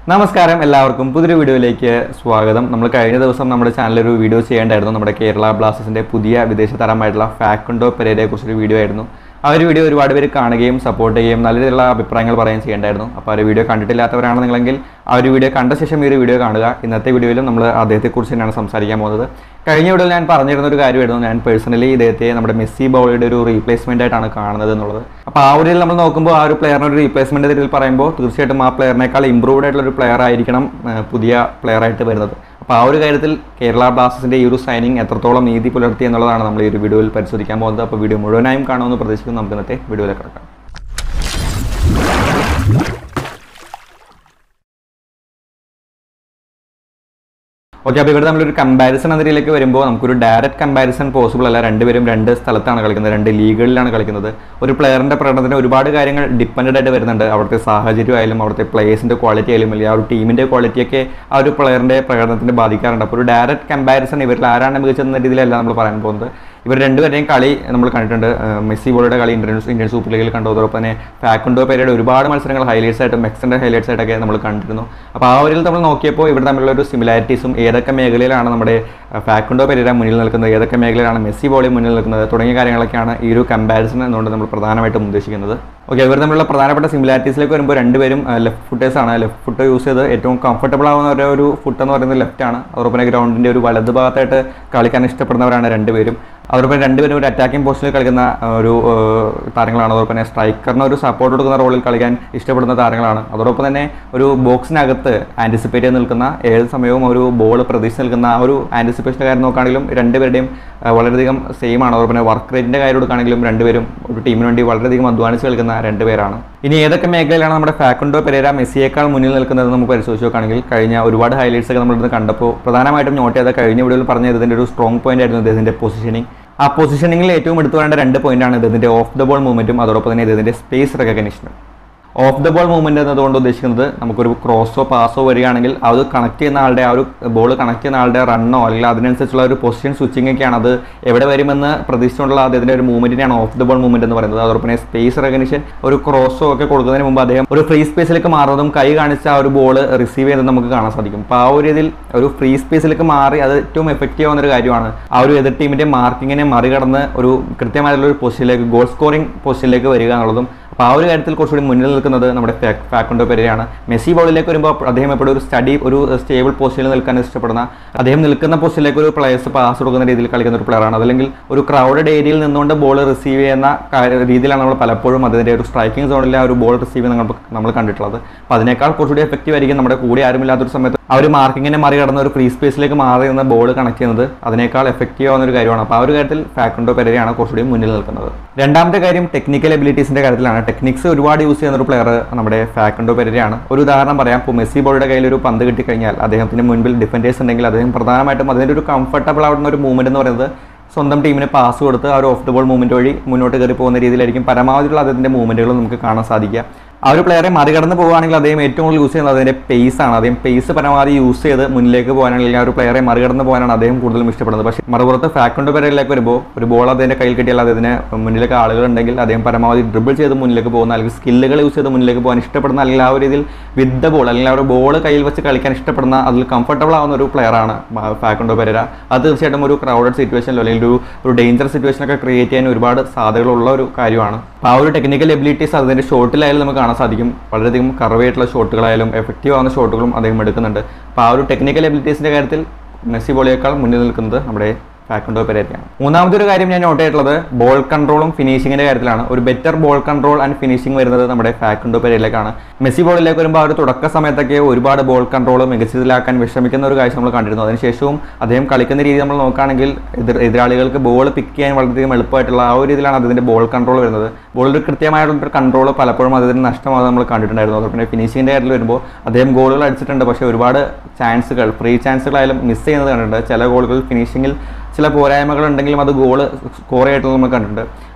നമസ്കാരം എല്ലാവർക്കും പുതിയൊരു വീഡിയോയിലേക്ക് സ്വാഗതം നമ്മൾ കഴിഞ്ഞ ദിവസം നമ്മുടെ ചാനലിൽ ഒരു വീഡിയോ ചെയ്യേണ്ടായിരുന്നു നമ്മുടെ കേരള ബ്ലാസ്റ്റേഴ്സിന്റെ പുതിയ വിദേശ താരമായിട്ടുള്ള ഫാക്കുണ്ടോ പെരേരയെ കുറിച്ചൊരു വീഡിയോ ആയിരുന്നു ആ ഒരു വീഡിയോ ഒരുപാട് പേര് കാണുകയും സപ്പോർട്ട് ചെയ്യുകയും നല്ല രീതിയിലുള്ള അഭിപ്രായങ്ങൾ പറയുകയും ചെയ്യേണ്ടായിരുന്നു അപ്പോൾ ആ ഒരു വീഡിയോ കണ്ടിട്ടില്ലാത്തവരാണ് നിങ്ങളെങ്കിൽ ആ ഒരു വീഡിയോ കണ്ട ശേഷം ഈ ഒരു വീഡിയോ കാണുക ഇന്നത്തെ വീഡിയോയിലും നമ്മൾ അദ്ദേഹത്തെക്കുറിച്ച് തന്നെയാണ് സംസാരിക്കാൻ പോകുന്നത് കഴിഞ്ഞ വീഡിയോയിൽ ഞാൻ പറഞ്ഞിരുന്ന ഒരു കാര്യമായിരുന്നു ഞാൻ പേഴ്സണലി ഇദ്ദേഹത്തെ നമ്മുടെ മെസ്സി ബൗളിയുടെ ഒരു റീപ്ലേസ്മെന്റ് ആയിട്ടാണ് കാണുന്നത് എന്നുള്ളത് അപ്പോൾ ആ ഒരു രീതിയിൽ നമ്മൾ നോക്കുമ്പോൾ ആ ഒരു പ്ലെയറിന് ഒരു റീപ്ലേസ്മെന്റ് രീതിയിൽ പറയുമ്പോൾ തീർച്ചയായിട്ടും ആ പ്ലെയറിനേക്കാൾ ഇമ്പ്രൂവ്ഡ് ആയിട്ടുള്ള ഒരു പ്ലെയർ ആയിരിക്കണം ആ, പുതിയ പ്ലെയർ ആയിട്ട് വരുന്നത് അപ്പോൾ ആ ഒരു കാര്യത്തിൽ കേരള ബ്ലാസ്റ്റേഴ്സിന്റെ ഈ ഒരു സൈനിങ് എത്രത്തോളം നീതി പുലർത്തി എന്നുള്ളതാണ് നമ്മൾ ഈ ഒരു വീഡിയോയിൽ പരിശോധിക്കാൻ പോകുന്നത് അപ്പോൾ വീഡിയോ മുഴുവനായും കാണുമെന്ന് പ്രതീക്ഷിക്കുന്നു നമുക്ക് ഇന്നത്തെ വീഡിയോയിലേക്ക് കിടക്കാം ഓക്കെ അപ്പോൾ ഇവിടെ നമ്മളൊരു കമ്പാരിസൺ എന്ന രീതിയിലേക്ക് വരുമ്പോൾ നമുക്കൊരു ഡയറക്റ്റ് കമ്പാരിസൺ പോസിബിൾ അല്ല രണ്ടുപേരും രണ്ട് സ്ഥലത്താണ് കളിക്കുന്നത് രണ്ട് ലീഗുകളിലാണ് കളിക്കുന്നത് ഒരു പ്ലെയറിന്റെ പ്രകടനത്തിന് ഒരുപാട് കാര്യങ്ങൾ ഡിപ്പെൻഡ് ആയിട്ട് വരുന്നുണ്ട് അവിടുത്തെ സാഹചര്യം ആയാലും അവിടുത്തെ പ്ലേയേഴ്സിന്റെ ക്വാളിറ്റി ആയാലും അല്ലെങ്കിൽ ആ ഒരു ടീമിന്റെ ക്വാളിറ്റിയൊക്കെ ആ ഒരു പ്ലെയറിന്റെ പ്രകടനത്തിന് ബാധിക്കാറുണ്ട് അപ്പോൾ ഒരു ഡയറക്റ്റ് കമ്പാരിസൺ ഇവരിൽ ആരാണ് മികച്ചതെന്ന രീതിയിലല്ല നമ്മൾ പറയാൻ പോകുന്നത് ഇവർ രണ്ടുപേരുടെയും കളി നമ്മൾ കണ്ടിട്ടുണ്ട് ഏഹ് മെസ്സി ബോളിയുടെ കളി ഇന്ത്യൻ ഇന്ത്യൻ സൂപ്പർ ലീഗിൽ കണ്ടു അതോടൊപ്പം തന്നെ ഫാക്കുണ്ടോ പേരുടെ ഒരുപാട് മത്സരങ്ങൾ ഹൈലൈറ്റ്സ് ആയിട്ടും മെക്സിന്റെ ഹൈലൈറ്റ്സ് ആയിട്ടൊക്കെ നമ്മൾ കണ്ടിരുന്നു അപ്പോൾ ആ ഒരു നമ്മൾ നോക്കിയപ്പോൾ ഇവർ തമ്മിലുള്ള ഒരു സിമിലാരിറ്റീസും ഏതൊക്കെ മേഖലയിലാണ് നമ്മുടെ ഏഹ് ഫാക്കുണ്ടോ പെരേര മുന്നിൽ നിൽക്കുന്നത് ഏതൊക്കെ മേഖലയിലാണ് മെസ്സി ബോളി മുന്നിൽ നിൽക്കുന്നത് തുടങ്ങിയ കാര്യങ്ങളൊക്കെയാണ് ഈ ഒരു കമ്പാരിസൺ എന്നുകൊണ്ട് നമ്മൾ പ്രധാനമായിട്ടും ഉദ്ദേശിക്കുന്നത് ഓക്കെ ഇവർ തമ്മിലുള്ള പ്രധാനപ്പെട്ട സിമിലാരിറ്റീസിലേക്ക് വരുമ്പോൾ രണ്ടുപേരും ലെഫ്റ്റ് ഫുട്ടേഴ്സ് ആണ് ലെഫ്റ്റ് ഫുട്ട് യൂസ് ചെയ്ത് ഏറ്റവും കംഫർട്ടബിൾ ആവുന്ന ഒരു- ഒരു ഫുട്ട് എന്ന് പറയുന്നത് ലെഫ്റ്റ് ആണ് അതോടൊപ്പം ഗ്രൗണ്ടിന്റെ ഒരു വലത് ഭാഗത്തായിട്ട് കളിക്കാൻ ഇഷ്ടപ്പെടുന്നവരാണ് രണ്ടുപേരും അതോടൊപ്പം രണ്ടുപേരും ഒരു അറ്റാക്കിംഗ് പോസ്റ്റിൽ കളിക്കുന്ന ആ, ഒരു ആ, താരങ്ങളാണ് അതോടൊപ്പം തന്നെ സ്ട്രൈക്കറിന് ഒരു സപ്പോർട്ട് കൊടുക്കുന്ന റോളിൽ കളിക്കാൻ ഇഷ്ടപ്പെടുന്ന താരങ്ങളാണ് അതോടൊപ്പം തന്നെ ഒരു ബോക്സിനകത്ത് ആൻറ്റിസിപ്പേറ്റ് ചെയ്ത് നിൽക്കുന്ന ഏത് സമയവും ഒരു ബോൾ പ്രതീക്ഷിച്ച് നിൽക്കുന്ന ആ ഒരു ആൻറ്റിസിപ്പേഷൻ്റെ കാര്യം നോക്കുകയാണെങ്കിലും രണ്ടുപേരുടെയും ആ, വളരെയധികം സെയിം ആണ് അതോടൊപ്പം തന്നെ വർക്ക് റേറ്റിൻ്റെ കാര്യം എടുക്കുകയാണെങ്കിലും രണ്ടുപേരും ഒരു ടീമിന് വേണ്ടി വളരെയധികം അധ്വാനിച്ച് കളിക്കുന്ന രണ്ടുപേരാണ് ഇനി ഏതൊക്കെ മേഖലയിലാണ് നമ്മുടെ ഫാക്കുണ്ടോ പെരേര മെസ്സിയേക്കാൾ മുന്നിൽ നിൽക്കുന്നത് നമുക്ക് പരിശോധിച്ച് നോക്കുകയാണെങ്കിൽ കഴിഞ്ഞ ഒരുപാട് ഹൈലൈറ്റ്സ് ഒക്കെ നമ്മളിന്ന് കണ്ടപ്പോൾ പ്രധാനമായിട്ടും നോട്ട് ചെയ്ത കഴിഞ്ഞ വീഡിയോയിൽ പറഞ്ഞ ഇതിൻ്റെ ഒരു സ്ട്രോങ് പോയിന്റ് ആയിരുന്നു ഇദ്ദേഹത്തിൻ്റെ പൊസിഷനിങ് ആ പൊസിഷനിങ്ങിൽ ഏറ്റവും എടുത്തു പറയേണ്ട രണ്ട് പോയിന്റാണ് ഇദ്ദേഹത്തിൻ്റെ ഓഫ് ദ ബോൾ മൂവ്മെന്റും അതോടൊപ്പം തന്നെ ഇദ്ദേഹത്തിൻ്റെ സ്പേസ് റെക്കഗ്നിഷനും ഓഫ് ദ ബോൾ മൂവ്മെന്റ് എന്നതുകൊണ്ട് ഉദ്ദേശിക്കുന്നത് നമുക്കൊരു ക്രോസോ പാസോ വരികയാണെങ്കിൽ അത് കണക്ട് ചെയ്യുന്ന ആളുടെ ആ ഒരു ബോൾ കണക്ട് ചെയ്യുന്ന ആളുടെ റണ്ണോ അല്ലെങ്കിൽ അതിനനുസരിച്ചുള്ള ഒരു പൊസിഷൻ സ്വിച്ചിങ് ഒക്കെയാണ് അത് എവിടെ വരുമെന്ന് പ്രതീക്ഷിച്ചുകൊണ്ടുള്ള അദ്ദേഹത്തിന്റെ ഒരു മൂവ്മെന്റിനെയാണ് ഓഫ് ദ ബോൾ മൂവ്മെന്റ് എന്ന് പറയുന്നത് അതോടൊപ്പം തന്നെ സ്പേസ് റെക്കഗ്നിഷൻ ഒരു ക്രോസോ ഒക്കെ കൊടുക്കുന്നതിന് മുമ്പ് അദ്ദേഹം ഒരു ഫ്രീ സ്പേസിലേക്ക് മാറുന്നതും കൈ കാണിച്ച ആ ഒരു ബോൾ റിസീവ് ചെയ്യുന്നത് നമുക്ക് കാണാൻ സാധിക്കും അപ്പോൾ ആ ഒരു രീതിയിൽ ഒരു ഫ്രീ സ്പേസിലേക്ക് മാറി അത് ഏറ്റവും എഫക്റ്റീവ് ആവുന്ന ഒരു കാര്യമാണ് ആ ഒരു എതിർ ടീമിന്റെ മാർക്കിങ്ങിനെ മറികടന്ന് ഒരു കൃത്യമായിട്ടുള്ള ഒരു പൊസിഷനിലേക്ക് ഗോൾ സ്കോറിംഗ് പൊസിഷനിലേക്ക് വരിക എന്നുള്ളതും അപ്പോൾ ആ ഒരു കാര്യത്തിൽ കുറച്ചുകൂടി മുന്നിൽ നിൽക്കുന്നത് നമ്മുടെ ഫാ- ഫാക്കുണ്ടോ പെരയാണ് മെസ്സി ബോളിലേക്ക് വരുമ്പോൾ അദ്ദേഹം എപ്പോഴും ഒരു സ്റ്റഡി ഒരു സ്റ്റേബിൾ പൊസിഷനിൽ നിൽക്കാൻ ഇഷ്ടപ്പെടുന്ന അദ്ദേഹം നിൽക്കുന്ന പൊസിഷനിലേക്ക് ഒരു പ്ലേയേഴ്സ് പാസ് കൊടുക്കുന്ന രീതിയിൽ കളിക്കുന്ന ഒരു പ്ലെയറാണ് അതല്ലെങ്കിൽ ഒരു ക്രൗഡഡ് ഏരിയയിൽ നിന്നുകൊണ്ട് ബോൾ റിസീവ് ചെയ്യുന്ന കാര്യ- രീതിയിലാണ് നമ്മൾ പലപ്പോഴും അതിൻ്റെ ഒരു സ്ട്രൈക്കിംഗ് സോണിൽ ആ ഒരു ബോൾ റിസീവ് ചെയ്യുന്ന നമ്മൾ നമ്മൾ കണ്ടിട്ടുള്ളത് അപ്പോൾ അതിനേക്കാൾ കുറച്ചുകൂടി എഫക്റ്റീവ് ആയിരിക്കും നമ്മുടെ കൂടെ ആരുമില്ലാത്തൊരു സമയത്ത് ആ ഒരു മാർക്കിങ്ങിനെ മറികടന്ന് ഒരു ഫ്രീ സ്പേസിലേക്ക് മാറി നിന്ന് ബോൾ കണക്ട് ചെയ്യുന്നത് അതിനേക്കാൾ എഫക്റ്റീവ് ആവുന്ന ഒരു കാര്യമാണ് അപ്പോൾ ആ ഒരു കാര്യത്തിൽ ഫാക്കുണ്ടോ പെരയാണ് കുറച്ചുകൂടി മുന്നിൽ നിൽക്കുന്നത് രണ്ടാമത്തെ കാര്യം ടെക്നിക്കൽ എബിലിറ്റീസിന്റെ കാര്യത്തിലാണ് ടെക്നിക്സ് ഒരുപാട് യൂസ് ചെയ്യുന്ന ഒരു പ്ലെയർ നമ്മുടെ ഫാക്കുണ്ടോ പെരയാണ് ഒരു ഉദാഹരണം പറയാം ഇപ്പോൾ മെസ്സി ബോളുടെ കയ്യിൽ ഒരു പന്ത് കിട്ടിക്കഴിഞ്ഞാൽ അദ്ദേഹത്തിന് മുൻപിൽ ഡിഫൻഡേഴ്സ് ഉണ്ടെങ്കിൽ അദ്ദേഹം പ്രധാനമായിട്ടും അതിൻ്റെ ഒരു കംഫർട്ടബിൾ ആവുന്ന ഒരു മൂവ്മെന്റ് എന്ന് പറയുന്നത് സ്വന്തം ടീമിന് പാസ് കൊടുത്ത് ആ ഒരു ഓഫ് ദ ബോൾ മൂവ്മെന്റ് വഴി മുന്നോട്ട് കയറി പോകുന്ന രീതിയിലായിരിക്കും പരമാവധിയുള്ള അദ്ദേഹത്തിന്റെ മൂവ്മെന്റുകൾ നമുക്ക് കാണാൻ സാധിക്കുക ആ ഒരു പ്ലെയറെ മറികടന്ന് പോകുകയാണെങ്കിൽ അദ്ദേഹം ഏറ്റവും കൂടുതൽ യൂസ് ചെയ്യുന്നത് അതിന്റെ പേസ് ആണ് അദ്ദേഹം പേസ് പരമാവധി യൂസ് ചെയ്ത് മുന്നിലേക്ക് പോകാനാണെങ്കിൽ ആ ഒരു പ്ലെയറെ മറികടന്ന് പോകാനാണ് അദ്ദേഹം കൂടുതലും ഇഷ്ടപ്പെടുന്നത് പക്ഷേ മറുപുറത്ത് ഫാക്കൊണ്ട് പേരിലേക്ക് വരുമ്പോൾ ഒരു ബോൾ അദ്ദേഹത്തിന്റെ കയ്യിൽ കിട്ടിയാൽ അദ്ദേഹത്തിന് മുന്നിലേക്ക് ആളുകൾ ഉണ്ടെങ്കിൽ അദ്ദേഹം പരമാവധി ഡ്രിബിൾ ചെയ്ത് മുന്നിലേക്ക് പോകുന്ന അല്ലെങ്കിൽ സ്കില്ലുകൾ യൂസ് ചെയ്ത് മുന്നിലേക്ക് പോകാൻ ഇഷ്ടപ്പെടുന്ന അല്ലെങ്കിൽ ആ ഒരു രീതിയിൽ വിത്ത് ദ ബോൾ അല്ലെങ്കിൽ ആ ഒരു ബോൾ കയ്യിൽ വെച്ച് കളിക്കാൻ ഇഷ്ടപ്പെടുന്ന അതിൽ കംഫർട്ടബിൾ ആവുന്ന ഒരു പ്ലെയറാണ് ഫാക്കുണ്ടോ പെരേര അത് തീർച്ചയായിട്ടും ഒരു ക്രൗഡഡ് സിറ്റുവേഷനിലോ അല്ലെങ്കിൽ ഒരു ഒരു ഡേഞ്ചർ സിറ്റുവേഷനൊക്കെ ക്രിയേറ്റ് ചെയ്യാൻ ഒരുപാട് സാധ്യതകളുള്ള ഒരു കാര്യമാണ് അപ്പോൾ ആ ഒരു ടെക്നിക്കൽ എബിലിറ്റീസ് അതിൻ്റെ ഷോട്ടിലായാലും നമുക്ക് കാണാൻ സാധിക്കും വളരെയധികം കറവായിട്ടുള്ള ഷോട്ടുകളായാലും എഫക്റ്റീവ് ആവുന്ന ഷോട്ടുകളും അദ്ദേഹം എടുക്കുന്നുണ്ട് അപ്പോൾ ആ ഒരു ടെക്നിക്കൽ എബിലിറ്റീസിൻ്റെ കാര്യത്തിൽ മെസ്സി ബോളിയേക്കാൾ മുന്നിൽ നിൽക്കുന്നത് നമ്മുടെ ഫാക്കുണ്ടോ പെരേരയാണ് മൂന്നാമത്തെ ഒരു കാര്യം ഞാൻ നോട്ട് ചെയ്തിട്ടുള്ളത് ബോൾ കൺട്രോളും ഫിനിഷിങ്ങിന്റെ കാര്യത്തിലാണ് ഒരു better ball control and finishing വരുന്നത് നമ്മുടെ ഫാക്കുണ്ടോ പെരയിലേക്കാണ് മെസ്സി ബോളിലേക്ക് വരുമ്പോൾ ആ ഒരു തുടക്ക സമയത്തൊക്കെ ഒരുപാട് ബോൾ കൺട്രോൾ മികച്ചതിലാക്കാൻ വിഷമിക്കുന്ന ഒരു കാഴ്ച നമ്മൾ കണ്ടിരുന്നു അതിനുശേഷവും അദ്ദേഹം കളിക്കുന്ന രീതി നമ്മൾ നോക്കുകയാണെങ്കിൽ എതിർ എതിരാളികൾക്ക് ബോൾ പിക്ക് ചെയ്യാൻ വളരെയധികം എളുപ്പമായിട്ടുള്ള ആ ഒരു രീതിയിലാണ് അതിന്റെ ബോൾ കൺട്രോൾ വരുന്നത് ബോളിൽ കൃത്യമായിട്ടുള്ള ഒരു കൺട്രോൾ പലപ്പോഴും അതിന് നഷ്ടമാകുന്നത് നമ്മൾ കണ്ടിട്ടുണ്ടായിരുന്നു അതുപോലെ പിന്നെ ഫിനിഷിങ്ങിന്റെ കാര്യത്തിൽ വരുമ്പോൾ അദ്ദേഹം ഗോളുകൾ അടിച്ചിട്ടുണ്ട് പക്ഷേ ഒരുപാട് ചാൻസുകൾ ഫ്രീ ചാൻസുകളായാലും മിസ് ചെയ്യുന്നത് കണ്ടിട്ടുണ്ട് ചില ഗോളുകൾ ഫിനിഷിങ്ങിൽ ചില പോരായ്മകൾ ഉണ്ടെങ്കിലും അത് ഗോൾ സ്കോർ ആയിട്ടുള്ള നമ്മൾ കണ്ടിട്ടുണ്ട്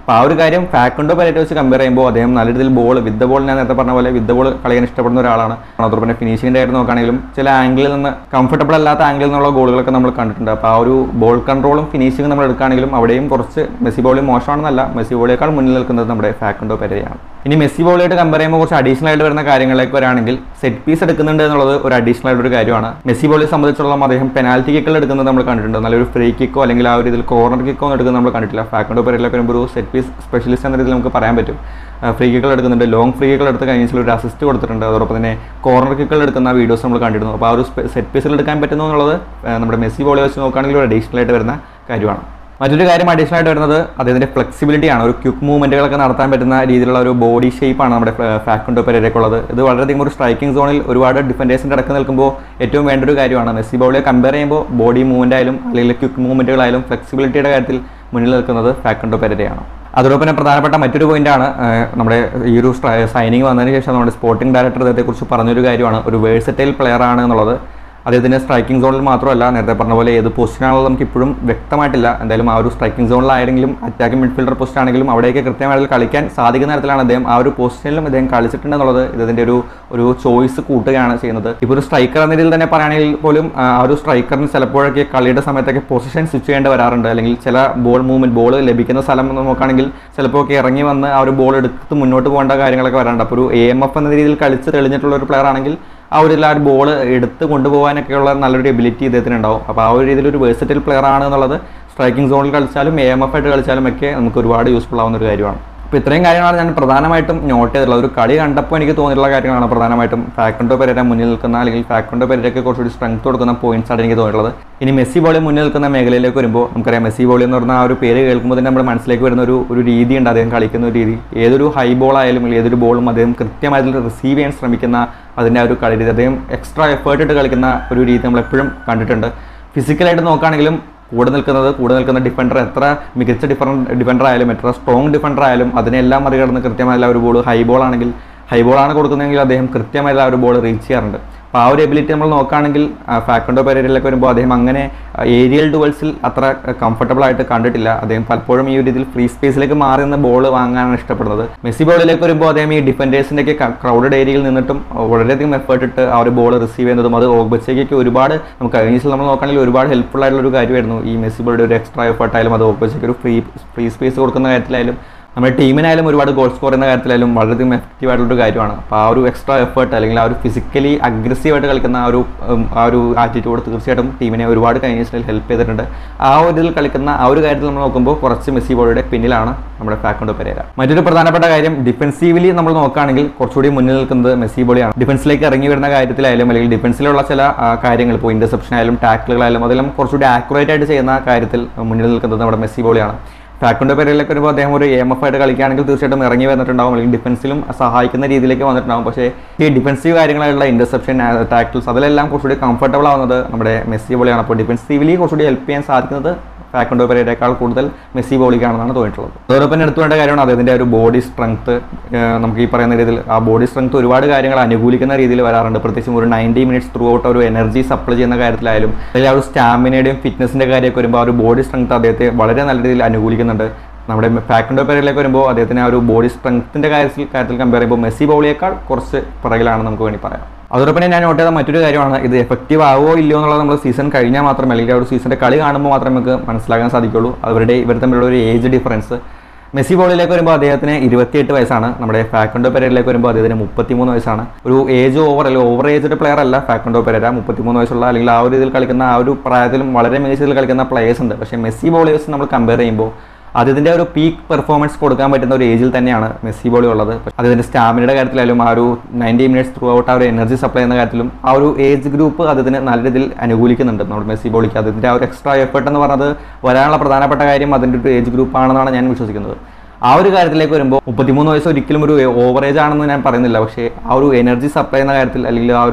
അപ്പോൾ ആ ഒരു കാര്യം ഫാക്കണ്ടോ പെരേറ്റ വെച്ച് കമ്പയർ ചെയ്യുമ്പോൾ അദ്ദേഹം നല്ല രീതിയിൽ ബോൾ വിത്ത് ദ ബോൾ ഞാൻ നേരത്തെ പറഞ്ഞ പോലെ വിത്ത് ദ ബോൾ കളിക്കാൻ ഇഷ്ടപ്പെടുന്ന ഒരാളാണ് അതോടൊപ്പം തന്നെ ഫിനിഷിങ്ങിൻ്റെ ആയിട്ട് നോക്കുകയാണെങ്കിലും ചില ആംഗിളിൽ നിന്ന് കംഫർട്ടബിൾ അല്ലാത്ത ആംഗിളിൽ നിന്നുള്ള ഗോളുകളൊക്കെ നമ്മൾ കണ്ടിട്ടുണ്ട് അപ്പോൾ ആ ഒരു ബോൾ കൺട്രോളും ഫിനിഷിങ്ങും നമ്മൾ എടുക്കുകയാണെങ്കിലും അവിടെയും കുറച്ച് മെസ്സി ബോളി മോശമാണെന്നല്ല മെസ്സി ബോളിയേക്കാൾ മുന്നിൽ നിൽക്കുന്നത് നമ്മുടെ ഫാക്കണ്ടോ പെരയാണ് ഇനി മെസ്സി ബോളിയായിട്ട് കമ്പയർ ചെയ്യുമ്പോൾ കുറച്ച് അഡീഷണൽ ആയിട്ട് വരുന്ന കാര്യങ്ങളിലേക്ക് വരാണെങ്കിൽ സെറ്റ് പീസ് എടുക്കുന്നുണ്ട് എന്നുള്ളത് ഒരു അഡീഷണൽ ആയിട്ട് ഒരു കാര്യമാണ് മെസ്സി ബോളിയെ സംബന്ധിച്ചിടത്തോളം അദ്ദേഹം പെനാൽറ്റി കിക്കുകൾ എടുക്കുന്നത് നമ്മൾ കണ്ടിട്ടുണ്ട് നല്ലൊരു ഫ്രീ കിക്കോ അല്ലെങ്കിൽ ആ ഒരു ഇതിൽ കോർണർ കിക്കോ ഒന്നും എടുക്കുന്നത് നമ്മൾ കണ്ടിട്ടില്ല ഫാക്കണ്ടോ പെരയിലൊക്കെ വരുമ്പോൾ ഒരു സെറ്റ് പീസ് സ്പെഷ്യലിസ്റ്റ് എന്ന രീതിയിൽ നമുക്ക് പറയാൻ പറ്റും ഫ്രീ കിക്കുകൾ എടുക്കുന്നുണ്ട് ലോങ് ഫ്രീ കിക്കുകൾ എടുത്ത് കഴിഞ്ഞാൽ ഒരു അസിസ്റ്റ് കൊടുത്തിട്ടുണ്ട് അതോടൊപ്പം തന്നെ കോർണർ കിക്കുകൾ എടുക്കുന്ന വീഡിയോസ് നമ്മൾ കണ്ടിരുന്നു അപ്പോൾ ആ ഒരു സെറ്റ് പീസിൽ എടുക്കാൻ പറ്റുന്നു എന്നുള്ളത് ആ, നമ്മുടെ മെസ്സി ബോളി വെച്ച് നോക്കുകയാണെങ്കിൽ ഒരു അഡീഷണൽ ആയിട്ട് വരുന്ന കാര്യമാണ് മറ്റൊരു കാര്യം അഡീഷണൽ ആയിട്ട് വരുന്നത് അദ്ദേഹത്തിന്റെ ഫ്ലെക്സിബിലിറ്റി ആണ് ഒരു ക്വിക്ക് മൂവ്മെന്റുകളൊക്കെ നടത്താൻ പറ്റുന്ന രീതിയിലുള്ള ഒരു ബോഡി ഷേപ്പാണ് നമ്മുടെ ഫാക്കുണ്ടോ പെരേക്കുള്ളത് ഇത് വളരെയധികം ഒരു സ്ട്രൈക്കിംഗ് സോണിൽ ഒരുപാട് ഡിഫൻഡേഴ്സിന്റെ ഇടക്ക് നിൽക്കുമ്പോൾ ഏറ്റവും വേണ്ട ഒരു കാര്യമാണ് മെസ്സി ബോളിയെ കമ്പയർ ചെയ്യുമ്പോൾ ബോഡി മൂവ്മെന്റ് ആയാലും അല്ലെങ്കിൽ ക്വിക്ക് മൂവ്മെന്റുകളായാലും ഫ്ലെക്സിബിലിറ്റിയുടെ കാര്യത്തിൽ മുന്നിൽ നിൽക്കുന്നത് ഫാക്കുണ്ടോ പെരയാണ് അതോടൊപ്പം തന്നെ പ്രധാനപ്പെട്ട മറ്റൊരു പോയിന്റാണ് നമ്മുടെ ഈ ഒരു സൈനിങ് വന്നതിന് ശേഷം നമ്മുടെ സ്പോർട്ടിംഗ് ഡയറക്ടർ അദ്ദേഹത്തെക്കുറിച്ച് പറഞ്ഞൊരു കാര്യമാണ് ഒരു വേഴ്സറ്റൈൽ പ്ലെയർ ആണ് എന്നുള്ളത് അദ്ദേഹത്തിൻ്റെ സ്ട്രൈക്കിംഗ് സോണിൽ മാത്രമല്ല നേരത്തെ പറഞ്ഞ പോലെ ഏത് പൊസിഷനാണെന്ന് നമുക്ക് ഇപ്പോഴും വ്യക്തമായിട്ടില്ല എന്തായാലും ആ ഒരു സ്ട്രൈക്കിംഗ് സോണിലായെങ്കിലും അറ്റാക്കിംഗ് മിഡ്ഫീൽഡർ പൊസിഷൻ ആണെങ്കിലും അവിടെയൊക്കെ കൃത്യമായിട്ട് കളിക്കാൻ സാധിക്കുന്ന തരത്തിലാണ് അദ്ദേഹം ആ ഒരു പൊസിഷനിലും അദ്ദേഹം കളിച്ചിട്ടുണ്ട് എന്നുള്ളത് ഇതിൻ്റെ ഒരു ഒരു ചോയ്സ് കൂട്ടുകയാണ് ചെയ്യുന്നത് ഇപ്പോൾ ഒരു സ്ട്രൈക്കർ എന്ന രീതിയിൽ തന്നെ പറയുകയാണെങ്കിൽ പോലും ആ ആ ഒരു സ്ട്രൈക്കറിന് ചിലപ്പോഴൊക്കെ കളിയുടെ സമയത്തൊക്കെ പൊസിഷൻ സ്വിച്ച് ചെയ്യേണ്ടി വരാറുണ്ട് അല്ലെങ്കിൽ ചില ബോൾ മൂവ്മെന്റ് ബോൾ ലഭിക്കുന്ന സ്ഥലം എന്ന് നോക്കുകയാണെങ്കിൽ ചിലപ്പോൾ ഒക്കെ ഇറങ്ങി വന്ന് ആ ഒരു ബോൾ എടുത്ത് മുന്നോട്ട് പോകേണ്ട കാര്യങ്ങളൊക്കെ വരാറുണ്ട് അപ്പോൾ ഒരു എ എം എഫ് എന്ന രീതിയിൽ കളിച്ച് തെളിഞ്ഞിട്ടുള്ള ഒരു പ്ലെയർ ആണെങ്കിൽ ആ ഒരു ഇതിൽ ആ ഒരു ബോൾ എടുത്ത് കൊണ്ടുപോകാനൊക്കെയുള്ള നല്ലൊരു എബിലിറ്റി ഇദ്ദേഹത്തിന് ഉണ്ടാവും അപ്പോൾ ആ ഒരു രീതിയിൽ ഒരു വേഴ്സറ്റൽ പ്ലെയർ ആണ് എന്നുള്ളത് സ്ട്രൈക്കിംഗ് സോണിൽ കളിച്ചാലും എ എം എഫ് ആയിട്ട് കളിച്ചാലും ഒക്കെ നമുക്ക് ഒരുപാട് യൂസ്ഫുൾ ആവുന്ന ഒരു കാര്യമാണ് അപ്പോൾ ഇത്രയും കാര്യങ്ങളാണ് ഞാൻ പ്രധാനമായിട്ടും നോട്ട് ചെയ്തിട്ടുള്ളത് ഒരു കളി കണ്ടപ്പോൾ എനിക്ക് തോന്നിയിട്ടുള്ള കാര്യങ്ങളാണ് പ്രധാനമായിട്ടും ഫാക്കണ്ടോ പെരേര മുന്നിൽ നിൽക്കുന്ന അല്ലെങ്കിൽ ഫാക്കണ്ടോ പെരേരയ്ക്ക് കുറച്ചുകൂടി സ്ട്രെങ്ത് കൊടുക്കുന്ന പോയിന്റ്സ് ആണ് എനിക്ക് തോന്നിയിട്ടുള്ളത് ഇനി മെസ്സി ബോളി മുന്നിൽ നിൽക്കുന്ന മേഖലയിലേക്ക് വരുമ്പോൾ നമുക്കറിയാം മെസ്സി ബോളി എന്ന് പറഞ്ഞ ആ ഒരു പേര് കേൾക്കുമ്പോൾ തന്നെ നമ്മുടെ മനസ്സിലേക്ക് വരുന്ന ഒരു ഒരു രീതിയുണ്ട് അദ്ദേഹം കളിക്കുന്ന ഒരു രീതി ഏതൊരു ഹൈ ബോൾ ആയാലും അല്ലെങ്കിൽ ഏതൊരു ബോളും അദ്ദേഹം കൃത്യമായിട്ട് റിസീവ് ചെയ്യാൻ ശ്രമിക്കുന്ന അതിൻ്റെ ആ ഒരു കളി രീതി അദ്ദേഹം എക്സ്ട്രാ എഫേർട്ട് ഇട്ട് കളിക്കുന്ന ഒരു രീതി നമ്മൾ എപ്പോഴും കണ്ടിട്ടുണ്ട് ഫിസിക്കലായിട്ട് നോക്കുകയാണെങ്കിലും കൂടെ നിൽക്കുന്നത് കൂടെ നിൽക്കുന്ന ഡിഫൻഡർ എത്ര മികച്ച ഡിഫറൻ ഡിഫൻഡർ ആയാലും എത്ര സ്ട്രോങ് ഡിഫൻഡർ ആയാലും അതിനെല്ലാം മറികടന്ന് കൃത്യമായുള്ള ഒരു ബോൾ ഹൈ ബോൾ ആണെങ്കിൽ ഹൈ ബോൾ ആണ് കൊടുക്കുന്നതെങ്കിൽ അദ്ദേഹം കൃത്യമായുള്ള ആ ഒരു ബോൾ റീച്ച് ചെയ്യാറുണ്ട് അപ്പോൾ ആ ഒരു എബിലിറ്റി നമ്മൾ നോക്കുകയാണെങ്കിൽ ഫാക്കണ്ടോ പെരേരിലൊക്കെ വരുമ്പോൾ അദ്ദേഹം അങ്ങനെ ഏരിയൽ ഡുവൽസിൽ അത്ര കംഫർട്ടബിൾ ആയിട്ട് കണ്ടിട്ടില്ല അദ്ദേഹം പലപ്പോഴും ഈ ഒരു ഇതിൽ ഫ്രീ സ്പേസിലേക്ക് മാറി നിന്ന് ബോൾ വാങ്ങാനാണ് ഇഷ്ടപ്പെടുന്നത് മെസ്സി ബോളിലേക്ക് വരുമ്പോൾ അദ്ദേഹം ഈ ഡിഫൻഡേഴ്സിൻ്റെ ഒക്കെ ക്രൗഡഡ് ഏരിയയിൽ നിന്നിട്ടും വളരെയധികം എഫേർട്ട് ഇട്ട് ആ ഒരു ബോൾ റിസീവ് ചെയ്യുന്നതും അത് ഓഗ്ബച്ചയ്ക്കൊക്കെ ഒരുപാട് നമുക്ക് കഴിഞ്ഞ ദിവസം നമ്മൾ നോക്കുകയാണെങ്കിൽ ഒരുപാട് ഹെൽപ്ഫുൾ ആയിട്ടുള്ള ഒരു കാര്യമായിരുന്നു ഈ മെസ്സി ബോളിയുടെ ഒരു എക്സ്ട്രാ എഫേർട്ട് ആയാലും അത് ഓഗ്ബച്ചയ്ക്ക് ഒരു ഫ്രീ ഫ്രീ സ്പേസ് കൊടുക്കുന്ന കാര്യത്തിലായാലും നമ്മുടെ ടീമിനായാലും ഒരുപാട് ഗോൾ സ്കോർ ചെയ്യുന്ന കാര്യത്തിലായാലും വളരെയധികം എഫക്റ്റീവ് ആയിട്ടുള്ള ഒരു കാര്യമാണ് അപ്പോൾ ആ ഒരു എക്സ്ട്രാ എഫേർട്ട് അല്ലെങ്കിൽ ആ ഒരു ഫിസിക്കലി അഗ്രസീവായിട്ട് കളിക്കുന്ന ആ ഒരു ഉം, ആ ഒരു ആറ്റിറ്റ്യൂഡ് തീർച്ചയായിട്ടും ടീമിനെ ഒരുപാട് കഴിഞ്ഞ ഹെൽപ്പ് ചെയ്തിട്ടുണ്ട് ആ ഒരു ഇതിൽ കളിക്കുന്ന ആ ഒരു കാര്യത്തിൽ നമ്മൾ നോക്കുമ്പോൾ കുറച്ച് മെസ്സി ബോളിയുടെ പിന്നിലാണ് നമ്മുടെ ഫാക്കണ്ടോ പെരേര മറ്റൊരു പ്രധാനപ്പെട്ട കാര്യം ഡിഫൻസീവ്ലി നമ്മൾ നോക്കുകയാണെങ്കിൽ കുറച്ചുകൂടി മുന്നിൽ നിൽക്കുന്നത് മെസ്സി ബോളിയാണ് ഡിഫൻസിലേക്ക് ഇറങ്ങി വരുന്ന കാര്യത്തിലായാലും അല്ലെങ്കിൽ ഡിഫൻസിലുള്ള ചില ആ, കാര്യങ്ങൾ ഇപ്പോൾ ഇന്റർസെപ്ഷൻ ആയാലും ടാക്കിളുകളായാലും അതെല്ലാം കുറച്ചുകൂടി ആക്യുറേറ്റ് ആയിട്ട് ചെയ്യുന്ന കാര്യത്തിൽ മുന്നിൽ നിൽക്കുന്നത് നമ്മുടെ മെസ്സി ബോളിയാണ് ഫാക്കുണ്ട് പേരിലേക്ക് വരുമ്പോൾ അദ്ദേഹം ഒരു എം എഫ് ആയിട്ട് കളിക്കുകയാണെങ്കിൽ തീർച്ചയായിട്ടും ഇറങ്ങി വന്നിട്ടുണ്ടാവും അല്ലെങ്കിൽ ഡിഫൻസിലും സഹായിക്കുന്ന രീതിയിലേക്ക് വന്നിട്ടുണ്ടാവും പക്ഷേ ഈ ഡിഫൻസീവ് കാര്യങ്ങളായിട്ടുള്ള ഇന്റർസെപ്ഷൻ ടാക്കിൾസ് അതിലെല്ലാം കുറച്ചുകൂടി കംഫർട്ടബിൾ ആവുന്നത് നമ്മുടെ മെസ്സി ബോളിയാണ് അപ്പോൾ ഡിഫൻസീവ്ലി കുറച്ചുകൂടി ഹെൽപ്പ് ചെയ്യാൻ സാധിക്കുന്നത് ഫാക്കുണ്ടോ പെരേരേക്കാൾ കൂടുതൽ മെസ്സി ബോളിക്കാണെന്നാണ് തോന്നിയിട്ടുള്ളത് അതോടൊപ്പം തന്നെ എടുത്തു വേണ്ട കാര്യമാണ് അദ്ദേഹത്തിൻ്റെ ഒരു ബോഡി സ്ട്രെങ്ത് നമുക്ക് ഈ പറയുന്ന രീതിയിൽ ആ ബോഡി സ്ട്രെങ്ത് ഒരുപാട് കാര്യങ്ങൾ അനുകൂലിക്കുന്ന രീതിയിൽ വരാറുണ്ട് പ്രത്യേകിച്ചും ഒരു നയൻറ്റി മിനിറ്റ്സ് ത്രൂ ഔട്ട് ഒരു എനർജി സപ്ലൈ ചെയ്യുന്ന കാര്യത്തിലായാലും അല്ലെങ്കിൽ ആ ഒരു സ്റ്റാമിനയുടെയും ഫിറ്റ്നസിൻ്റെ കാര്യമൊക്കെ വരുമ്പോൾ ആ ഒരു ബോഡി സ്ട്രെങ്ത് അദ്ദേഹത്തെ വളരെ നല്ല രീതിയിൽ അനുകൂലിക്കുന്നുണ്ട് നമ്മുടെ ഫാക്കുണ്ടോ പേരിലേക്ക് വരുമ്പോൾ അദ്ദേഹത്തിന് ആ ഒരു ബോഡി സ്ട്രെങ്ത്തിൻ്റെ കാര്യത്തിൽ കാര്യത്തിൽ കമ്പയർ ചെയ്യുമ്പോൾ മെസ്സി ബോളിയേക്കാൾ കുറച്ച് പുറകിലാണ് നമുക്ക് വേണ്ടി പറയാം അതോടൊപ്പം തന്നെ ഞാൻ നോട്ട് ചെയ്ത മറ്റൊരു കാര്യമാണ് ഇത് എഫക്റ്റീവ് ആവോ ഇല്ലയോ എന്നുള്ളത് നമ്മൾ സീസൺ കഴിഞ്ഞാൽ മാത്രമേ അല്ലെങ്കിൽ ആ ഒരു സീസണിൻ്റെ കളി കാണുമ്പോൾ മാത്രമേ നമുക്ക് മനസ്സിലാക്കാൻ സാധിക്കുള്ളൂ അവരുടെ ഇവർ തമ്മിലുള്ള ഒരു ഏജ് ഡിഫറൻസ് മെസ്സി ബോളിലേക്ക് വരുമ്പോൾ അദ്ദേഹത്തിന് ഇരുപത്തിയെട്ട് വയസ്സാണ് നമ്മുടെ ഫാക്കണ്ടോ പെരയിലേക്ക് വരുമ്പോൾ അദ്ദേഹത്തിന് മുപ്പത്തിമൂന്ന് വയസ്സാണ് ഒരു ഏജ് ഓവർ അല്ലെങ്കിൽ ഓവർ ഏജ്ഡ് പ്ലെയർ അല്ല ഫാക്കണ്ടോ പെരര മുപ്പത്തിമൂന്ന് വയസ്സുള്ള അല്ലെങ്കിൽ ആ ഒരു ഇതിൽ കളിക്കുന്ന ആ ഒരു പ്രായത്തിലും വളരെ മികച്ചതിൽ കളിക്കുന്ന പ്ലേയേഴ്സ് ഉണ്ട് പക്ഷേ മെസ്സി ബോളേഴ്സ് നമ്മൾ കമ്പയർ ചെയ്യുമ്പോൾ അതിൻ്റെ ഒരു പീക്ക് പെർഫോമൻസ് കൊടുക്കാൻ പറ്റുന്ന ഒരു ഏജിൽ തന്നെയാണ് മെസ്സി ബോളി ഉള്ളത് അതിൻ്റെ സ്റ്റാമിനയുടെ കാര്യത്തിലായാലും ആ ഒരു നയൻറ്റി മിനിറ്റ്സ് ത്രൂ ഔട്ട് ആ ഒരു എനർജി സപ്ലൈ ചെയ്യുന്ന കാര്യത്തിലും ആ ഒരു ഏജ് ഗ്രൂപ്പ് അതിന് നല്ല രീതിയിൽ അനുകൂലിക്കുന്നുണ്ട് നമ്മുടെ മെസ്സി ബോളിക്ക് അതിൻ്റെ ആ ഒരു എക്സ്ട്രാ എഫേർട്ട് എന്ന് പറഞ്ഞത് വരാനുള്ള പ്രധാനപ്പെട്ട കാര്യം അതിൻ്റെ ഒരു ഏജ് ഗ്രൂപ്പ് ആണെന്നാണ് ഞാൻ വിശ്വസിക്കുന്നത് ആ ഒരു കാര്യത്തിലേക്ക് വരുമ്പോൾ മുപ്പത്തിമൂന്ന് വയസ്സ് ഒരിക്കലും ഒരു ഓവറേജ് ആണെന്ന് ഞാൻ പറയുന്നില്ല പക്ഷേ ആ ഒരു എനർജി സപ്ലൈ ചെയ്യുന്ന കാര്യത്തിൽ അല്ലെങ്കിൽ ആ ഒരു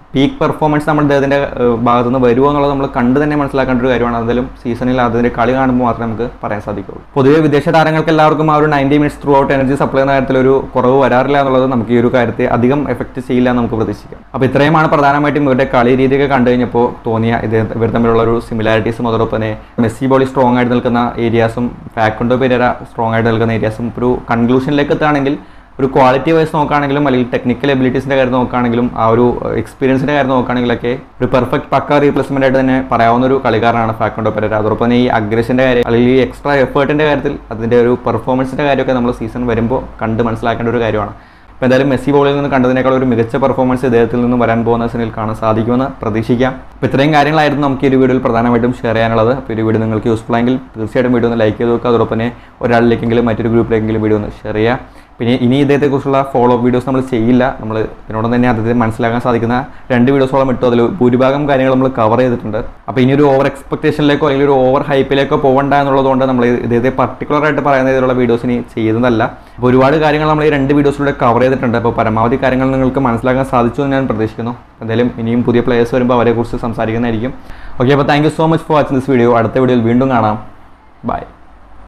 പീക്ക് പെർഫോമൻസ് നമ്മൾ അദ്ദേഹത്തിൻ്റെ ഭാഗത്തു നിന്ന് വരുമോ എന്നുള്ളത് നമ്മൾ കണ്ട് തന്നെ മനസ്സിലാക്കേണ്ട ഒരു കാര്യമാണ് അതിലും സീസണിൽ അതിൻ്റെ കളി കാണുമ്പോൾ മാത്രമേ നമുക്ക് പറയാൻ സാധിക്കുള്ളൂ പൊതുവെ വിദേശ താരങ്ങൾക്ക് എല്ലാവർക്കും ആ ഒരു ninety minutes throughout energy supply എന്ന കാര്യത്തിൽ ഒരു കുറവ് വരാറില്ല എന്നുള്ളത് നമുക്ക് ഈ ഒരു കാര്യത്തെ അധികം എഫക്റ്റ് ചെയ്യില്ല എന്ന് നമുക്ക് പ്രതീക്ഷിക്കാം അപ്പോൾ ഇത്രയുമാണ് പ്രധാനമായിട്ടും ഇവരുടെ കളി രീതിയൊക്കെ കണ്ടു കഴിഞ്ഞപ്പോൾ തോന്നിയ ഇത് ഇവർ തമ്മിലുള്ള ഒരു സിമിലാരിറ്റീസും അതോടൊപ്പം തന്നെ മെസ്സി ബോളി സ്ട്രോങ് ആയിട്ട് നിൽക്കുന്ന ഏരിയാസും ഫാക്കുണ്ടോ പെരേര സ്ട്രോങ് ആയിട്ട് നിൽക്കുന്ന ഏരിയാസും ഒരു കൺക്ലൂഷനിലേക്ക് എത്തുകയാണെങ്കിൽ ഒരു ക്വാളിറ്റി വൈസ് നോക്കുകയാണെങ്കിലും അല്ലെങ്കിൽ ടെക്നിക്കൽ എബിലിറ്റീസിൻ്റെ കാര്യം നോക്കുകയാണെങ്കിലും ആ ഒരു എക്സ്പീരിയൻസിൻ്റെ കാര്യം നോക്കുകയാണെങ്കിലൊക്കെ ഒരു പെർഫെക്റ്റ് പക്ക റീപ്ലേസ്മെൻ്റ് ആയിട്ട് തന്നെ പറയാവുന്ന ഒരു കളിക്കാരനാണ് ഫാക്കോണ്ടോ പെരേര അതോടൊപ്പം തന്നെ ഈ അഗ്രഷൻ്റെ കാര്യം അല്ലെങ്കിൽ ഈ എക്സ്ട്രാ എഫേർട്ടിൻ്റെ കാര്യത്തിൽ അതിൻ്റെ ഒരു പെർഫോമൻസിൻ്റെ കാര്യമൊക്കെ നമ്മൾ സീസൺ വരുമ്പോൾ കണ്ട് മനസ്സിലാക്കേണ്ട ഒരു കാര്യമാണ് അപ്പോൾ എന്തായാലും മെസ്സി ബോളിൽ നിന്ന് കണ്ടതിനേക്കാൾ ഒരു മികച്ച പെർഫോമൻസ് ഇദ്ദേഹത്തിൽ നിന്ന് വരാൻ പോകുന്ന സീനിൽ കാണാൻ സാധിക്കുമെന്ന് പ്രതീക്ഷിക്കാം അപ്പോൾ ഇത്രയും കാര്യങ്ങളായിരുന്നു നമുക്ക് ഈ ഒരു വീഡിയോയിൽ പ്രധാനമായിട്ടും ഷെയർ ചെയ്യാനുള്ളത് അപ്പോൾ ഈ ഒരു വീഡിയോ നിങ്ങൾക്ക് യൂസ്ഫുൾ ആയെങ്കിൽ തീർച്ചയായിട്ടും വീഡിയോ ഒന്ന് ലൈക്ക് ചെയ്ത് നോക്കുക അതോടൊപ്പം തന്നെ ഒരാളിലേക്കെങ്കിലും മറ്റൊരു ഗ്രൂപ്പിലേക്കെങ്കിലും വീഡിയോ ഒന്ന് ഷെയർ ചെയ്യുക പിന്നെ ഇനി ഇദ്ദേഹത്തെക്കുറിച്ചുള്ള ഫോളോ അപ്പ് വീഡിയോസ് നമ്മൾ ചെയ്യില്ല നമ്മൾ ഇതിനോടൊപ്പം തന്നെ അദ്ദേഹത്തെ മനസ്സിലാക്കാൻ സാധിക്കുന്ന രണ്ട് വീഡിയോസോളം ഇട്ടു അതിൽ ഭൂരിഭാഗം കാര്യങ്ങൾ നമ്മൾ കവർ ചെയ്തിട്ടുണ്ട് അപ്പോൾ ഇനി ഒരു ഓവർ എക്സ്പെക്ടേഷനിലേക്കോ അല്ലെങ്കിൽ ഒരു ഓവർ ഹൈപ്പിലേക്കോ പോകണ്ട എന്നുള്ളതുകൊണ്ട് നമ്മൾ ഇദ്ദേഹത്തെ പർട്ടിക്കുലർ ആയിട്ട് പറയുന്ന ഇതിലുള്ള വീഡിയോസ് ഇനി ചെയ്യുന്നതല്ല അപ്പോൾ ഒരുപാട് കാര്യങ്ങൾ നമ്മൾ ഈ രണ്ട് വീഡിയോസിലൂടെ കവർ ചെയ്തിട്ടുണ്ട് അപ്പോൾ പരമാവധി കാര്യങ്ങൾ നിങ്ങൾക്ക് മനസ്സിലാക്കാൻ സാധിച്ചു എന്ന് ഞാൻ പ്രതീക്ഷിക്കുന്നു എന്തായാലും ഇനിയും പുതിയ പ്ലേയേഴ്സ് വരുമ്പോൾ അവരെക്കുറിച്ച് സംസാരിക്കുന്നതായിരിക്കും ഓക്കെ അപ്പോൾ thank you so much for watching this video അടുത്ത വീഡിയോയിൽ വീണ്ടും കാണാം ബൈ